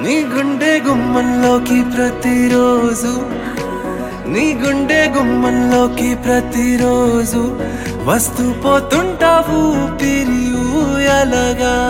నీ గుండె గుమ్మంలోకి ప్రతిరోజు నీ గుండె గుమ్మంలోకి ప్రతిరోజు వస్తూ పోతుంటావు పిరియూయలగా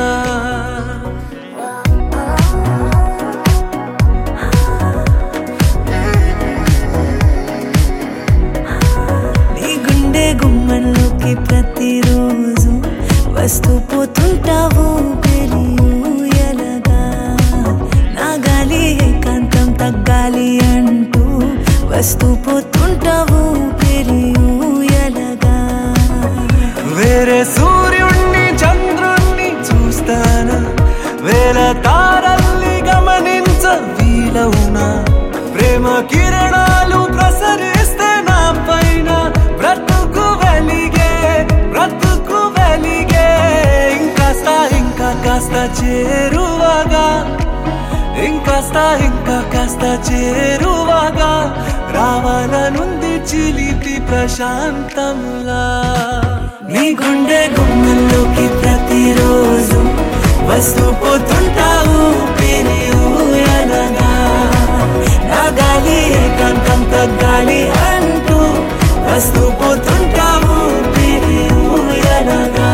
నీ గుండె గుమ్మంలోకి ప్రతిరోజు వస్తూ పోతుంటావు పెరియూయలగా నా గాలి ఏకాంతం తగ్గాలి అంటూ వస్తూ పోతుంటావు పెరియూయలగా వేరే సూర్యుణ్ణి చంద్రుణ్ణి చూస్తానా వేల తారల్ని గమనించ వీలవునా ప్రేమ కిరణాలు ప్రసరిస్తే నా పైన బ్రతుకు వెలిగే బ్రతుకు వెలిగే ఇంకాస్త ఇంకా కాస్త చేరువగా ఇంకాస్త ఇంకా కాస్త చేరువగా రావాలనుంది చిలిపి ప్రశాంతంలా నీ గుండె గుమ్మంలోకి ప్రతిరోజు వస్తూ పోతుంటావు పెరియూయలగా నా గాలి ఏకాంతం తగ్గాలి అంటూ వస్తూ పోతుంటావు పెరియూయలగా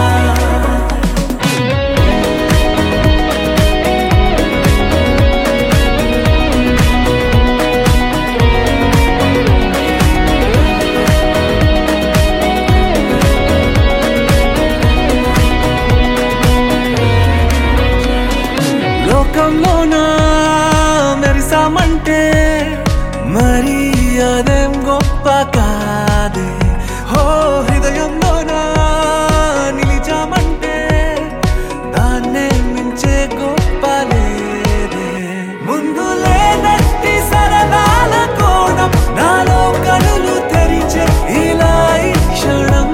లోకంలోనా మెరిసామంటే మరి అదేం గొప్ప కాదే హో హృదయంలోనా నిలిచామంటే దాన్నే మించే గొప్ప లేదే ముందు లేనట్టి సరదాల కోణం నాలో కనులు తెరిచే ఇలా ఈ క్షణం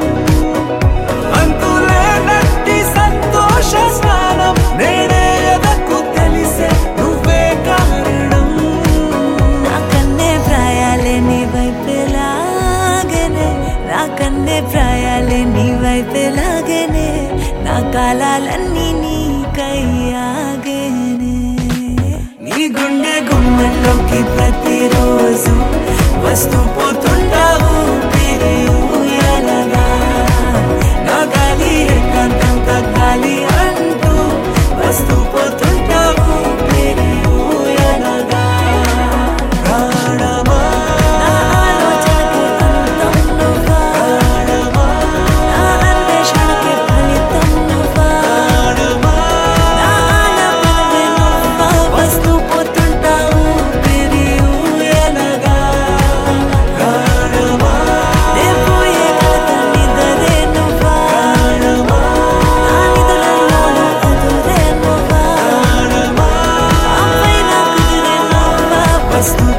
అంతులేనట్టి సంతోష స్నానం నేనే ఎదకు తెలిసే నువ్వే కారణం నా కన్నే ప్రాయాలే నీ వైపెలాగనే నా కన్నే ప్రాయాలే నీ వైపెలాగనే నా కాలాలన్నీ నీకయ్యాగేనే నీ గుండె గుమ్మంలోకి ప్రతిరోజు వస్తూ పోతుంటావు పిరియూయలగా నా గాలి ఏకాంతం తగ్గాలి అంటూ వస్తూ పోతుంటావు పిరియూయలగా ప్రాణమా నా ఆలోచనకి అంతం నువ్వా ప్రాణమా నా అన్వేషణకి ఫలితం నువ్వా ప్రాణమా నా ఆలపనవే నువ్వా వస్తూ పోతుంటావు పిరియూయలగా ప్రాణమా నేపోయే కలత నిదరే నువ్వా ప్రాణమా నా నిదురల్లోనూ కుదురే నువ్వా ప్రాణమా ఆపై నా కుదిరే నువ్వా వస్తూ